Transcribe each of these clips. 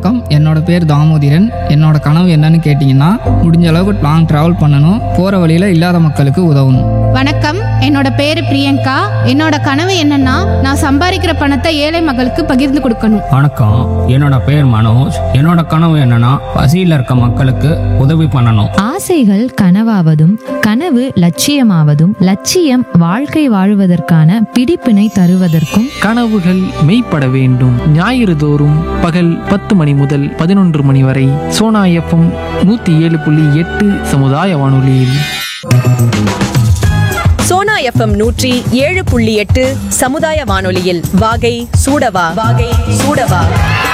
வணக்கம் என்னோட பேர் தாமோதிரன் என்னோட கனவு என்னன்னு கேட்டிங்கன்னா முடிஞ்ச அளவுக்கு லாங் ட்ராவல் பண்ணணும் போகிற வழியில் இல்லாத மக்களுக்கு உதவணும் வணக்கம் என்னோட பேரு பிரியங்கா என்னோட கனவு என்னன்னா நான் சம்பாதிக்கிற பணத்தை ஏழை மக்களுக்கு பகிர்ந்து கொடுக்கணும் வணக்கம் என்னோட பேர் மனோஜ் என்னோட கனவு என்னன்னா பசியில் இருக்க மக்களுக்கு உதவி பண்ணணும் ஆசைகள் கனவாவதும் கனவு லட்சியமாவதும் லட்சியம் வாழ்க்கை வாழுவதற்கான பிடிப்பினை தருவதற்கும் கனவுகள் மெய்ப்பட வேண்டும் ஞாயிறு தோறும் பகல் பத்து மணி முதல் பதினொன்று மணி வரை சோனா எஃப்எம் நூற்றி ஏழு புள்ளி எட்டு சமுதாய வானொலியில் சோனா எஃப்எம் நூற்றி ஏழு புள்ளி எட்டு சமுதாய வானொலியில் வாகை சூடவா வாகை சூடவா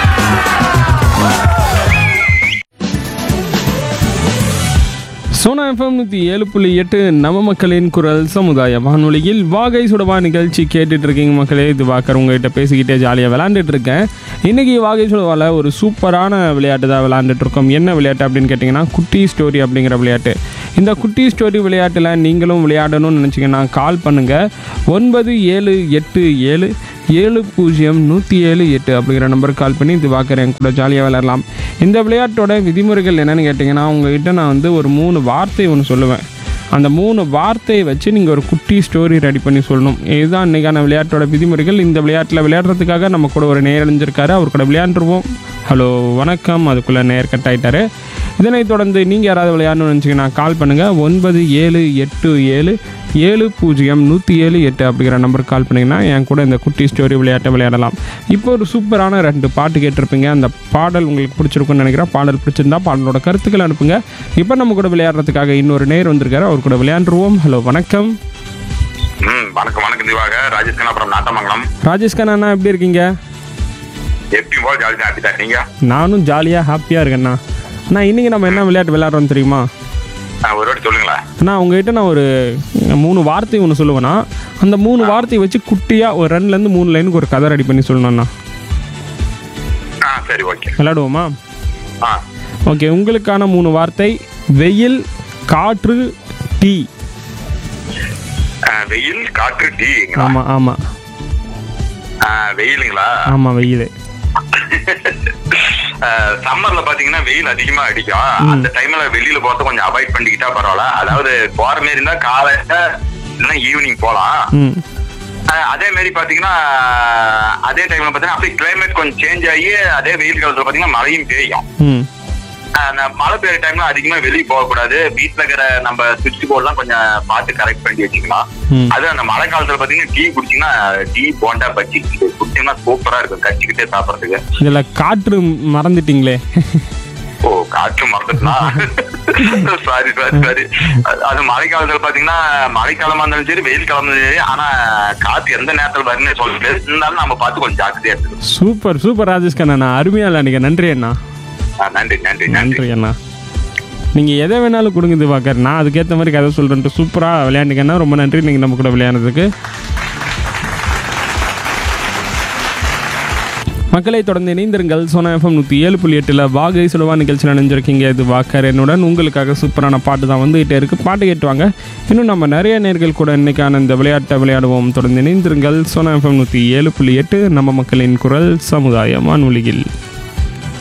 சோனா எஃப்எம் நூற்றி ஏழு புள்ளி எட்டு நம்ம மக்களின் குரல் சமுதாய வானொலியில் வாகை சுடவா நிகழ்ச்சி கேட்டுட்டு இருக்கீங்க மக்களே இது வாக்கர் உங்ககிட்ட பேசிக்கிட்டே ஜாலியாக விளாண்டுட்டு இருக்கேன் இன்றைக்கி வாகை சுடவாவில் ஒரு சூப்பரான விளையாட்டு தான் விளாண்டுட்டு இருக்கோம் என்ன விளையாட்டு அப்படின்னு கேட்டிங்கன்னா குட்டி ஸ்டோரி அப்படிங்கிற விளையாட்டு இந்த குட்டி ஸ்டோரி விளையாட்டில் நீங்களும் விளையாடணும்னு நினச்சிங்கன்னா கால் பண்ணுங்கள் ஒன்பது ஏழு எட்டு ஏழு ஏழு பூஜ்ஜியம் நூற்றி ஏழு எட்டு அப்படிங்கிற நம்பருக்கு கால் பண்ணி இது பார்க்குறேன் கூட ஜாலியாக விளையாடலாம் இந்த விளையாட்டோட விதிமுறைகள் என்னென்னு கேட்டிங்கன்னா உங்ககிட்ட நான் வந்து ஒரு மூணு வார்த்தை ஒன்று சொல்லுவேன் அந்த மூணு வார்த்தையை வச்சு நீங்கள் ஒரு குட்டி ஸ்டோரி ரெடி பண்ணி சொல்லணும் இதுதான் இன்றைக்கான விளையாட்டோட விதிமுறைகள் இந்த விளையாட்டில் விளையாடுறதுக்காக நம்ம கூட ஒரு நேர் அணிஞ்சிருக்காரு அவர் கூட விளையாண்டுருவோம் ஹலோ வணக்கம் அதுக்குள்ளே நேர் கட் ஆகிட்டாரு இதனைத் தொடர்ந்து நீங்கள் யாராவது விளையாடணும்னு நினச்சிங்கன்னா கால் பண்ணுங்கள் ஒன்பது ஏழு எட்டு ஏழு ஏழு பூஜ்ஜியம் நூற்றி ஏழு எட்டு அப்படிங்கிற நம்பருக்கு கால் பண்ணிங்கன்னா என் கூட இந்த குட்டி ஸ்டோரி விளையாட்டை விளையாடலாம் இப்போ ஒரு சூப்பரான ரெண்டு பாட்டு கேட்டிருப்பீங்க அந்த பாடல் உங்களுக்கு பிடிச்சிருக்குன்னு நினைக்கிறேன் பாடல் பிடிச்சிருந்தா பாடலோட கருத்துக்கள் அனுப்புங்க இப்போ நம்ம கூட விளையாடுறதுக்காக இன்னொரு நேர் வந்திருக்காரு அவர் கூட விளையாண்டுருவோம் ஹலோ வணக்கம் ம் வணக்கம் வணக்கம் திவாக ராஜேஷ் கண்ணாபுரம் நாட்டமங்கலம் ராஜேஷ் கண்ணா அண்ணா எப்படி இருக்கீங்க எப்பயும் போல ஜாலி ஹாப்பி தான் நீங்க நானும் ஜாலியாக ஹாப்பியாக இருக்கேண்ணா அண்ணா இன்றைக்கி நம்ம என்ன விளையாட்டு விளையாடுறோம் தெரியுமா ஆ, ஒரு வாட்டி சொல்லுங்களேன் அண்ணா உங்ககிட்ட நான் ஒரு மூணு வார்த்தை ஒன்று சொல்லுவேண்ணா அந்த மூணு வார்த்தையை வச்சு குட்டியாக ஒரு ரெண்டுலேருந்து மூணு லைனுக்கு ஒரு கதை ரெடி பண்ணி சொல்லணும்ண்ணா ஆ சரி ஓகே விளையாடுவோமா ஆ ஓகே உங்களுக்கான மூணு வார்த்தை வெயில் காற்று டீ ஆ, வெயில் காற்று டீங்களா ஆமாம் ஆமாம் ஆ, வெயிலுங்களா ஆமாம் வெயில் சம்மர்ல பாத்தீங்கன்னா வெயில் அதிகமா அடிக்கும் அந்த டைம்ல வெளியில போறத கொஞ்சம் அவாய்ட் பண்ணிக்கிட்டா பரவாயில்ல அதாவது போற மாதிரி இருந்தா காலையில இல்லைன்னா ஈவினிங் போலாம் ம் ஆஹ் அதே மாதிரி பாத்தீங்கன்னா அதே டைம்ல பாத்தீங்கன்னா அப்படியே கிளைமேட் கொஞ்சம் சேஞ்ச் ஆகி அதே வெயில் காலத்துல பாத்தீங்கன்னா மழையும் பெய்யும் ம் ஆஹ் அந்த மழை பெய்யுற டைம்ல அதிகமா வெளியே போகக்கூடாது வீட்டுல இருக்கிற நம்ம சுவிட்ச் போர்ட்லாம் கொஞ்சம் பார்த்து கரெக்ட் பண்ணி வச்சுக்கலாம் ம். அது அந்த மழை காலத்துல பாத்தீங்கன்னா டீ குடிச்சீங்கன்னா டீ போண்டா பஜ்ஜி இது குடிச்சீங்கன்னா சூப்பரா இருக்கும் கடிச்சுக்கிட்டே சாப்பிடறதுக்கு இதில் காற்று மறந்துட்டீங்களே ஓ காற்று மறந்துட்டுனா சாரி சாரி சாரி அது மழை காலத்துல பாத்தீங்கன்னா மழைக்காலமா இருந்தாலும் சரி வெயில் காலமா இருந்தாலும் சரி ஆனா காத்து எந்த நேரத்துல வரும்னு சொல்ல முடியாது இருந்தாலும் நம்ம பார்த்து கொஞ்சம் ஜாக்கிரதையா எடுத்துக்கணும் சூப்பர் சூப்பர் ராஜேஷ் கண்ணா அருமையாக விளையாடுங்க நன்றி அண்ணா ஆஹ் நன்றி நன்றி நன்றி நன்றி அண்ணா நீங்கள் எதை வேணாலும் கொடுங்க திவாகர் நான் அதுக்கேற்ற மாதிரி கதை சொல்கிறேன்ட்டு சூப்பராக விளையாண்டுக்கண்ணா ரொம்ப நன்றி நீங்கள் நம்ம கூட விளையாடுறதுக்கு மக்களை தொடர்ந்து இணைந்திருங்கள் சோனா எஃப்எம் நூற்றி ஏழு புள்ளி எட்டில் வாகை சுடவா நிகழ்ச்சியில் நினைஞ்சிருக்கீங்க இது வாக்கர் என்னுடன் உங்களுக்காக சூப்பரான பாட்டு தான் வந்துகிட்டே இருக்குது பாட்டு கேட்டுவாங்க இன்னும் நம்ம நிறைய நேர்கள் கூட இன்னைக்கான இந்த விளையாட்டை விளையாடுவோம் தொடர்ந்து இணைந்திருங்கள் சோனா எஃப்எம் நூற்றி ஏழு புள்ளி எட்டு நம்ம மக்களின் குரல் சமுதாய வானொலியில்